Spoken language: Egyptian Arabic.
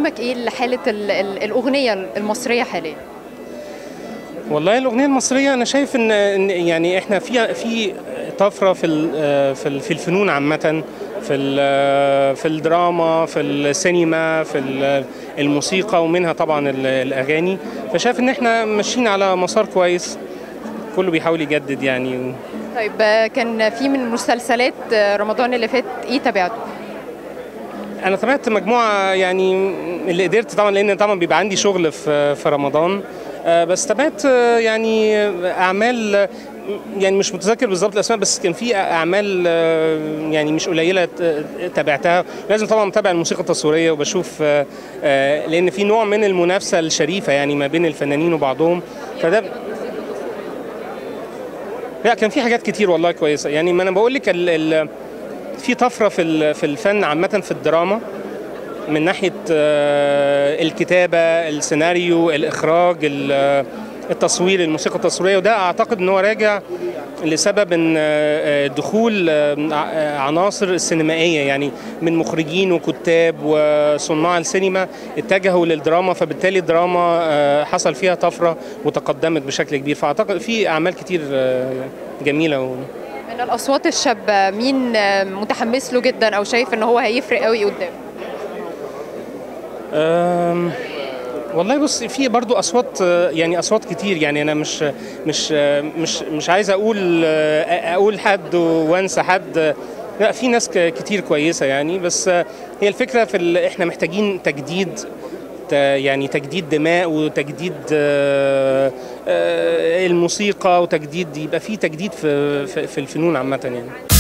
تقييمك ايه لحاله ال- ال- الاغنيه المصريه حاليا والله الاغنيه المصريه انا شايف ان إن يعني احنا في في طفره في ال- في ال- في الفنون عامه في ال- في الدراما في السينما في ال- الموسيقى ومنها طبعا ال- الاغاني فشايف ان احنا ماشيين على مسار كويس كله بيحاول يجدد يعني طيب آه، كان في من مسلسلات آه، رمضان اللي فات ايه تابعته انا تابعت مجموعه يعني اللي قدرت طبعا لان طبعا بيبقى عندي شغل في في رمضان آه، بس تابعت آه، يعني اعمال آه، يعني مش متذكر بالظبط الاسماء بس كان في اعمال آه، يعني مش قليله ت- تابعتها لازم طبعا متابع الموسيقى التصويريه وبشوف آه، آه، لان في نوع من المنافسه الشريفه يعني ما بين الفنانين وبعضهم فده لا كان في حاجات كتير والله كويسه يعني ما انا بقول لك ال- ال- في طفره في ال- في الفن عامه في الدراما من ناحيه آه، الكتابه السيناريو الاخراج ال- التصوير الموسيقى التصويريه وده اعتقد ان هو راجع لسبب ان آه، دخول آه، ع- عناصر السينمائيه يعني من مخرجين وكتاب وصناع السينما اتجهوا للدراما فبالتالي الدراما آه، حصل فيها طفره وتقدمت بشكل كبير فاعتقد في اعمال كتير آه، جميله و... من الاصوات الشابه مين آه، متحمس له جدا او شايف ان هو هيفرق قوي قدام أم، والله بص في برضو اصوات آه، يعني اصوات كتير يعني انا مش مش آه، مش مش عايز اقول آه، اقول حد وانسى حد لا في ناس ك- كتير كويسه يعني بس آه، هي الفكره في ال- احنا محتاجين تجديد ت- يعني تجديد دماء وتجديد آه، آه، الموسيقى وتجديد يبقى في تجديد في في في الفنون عامه يعني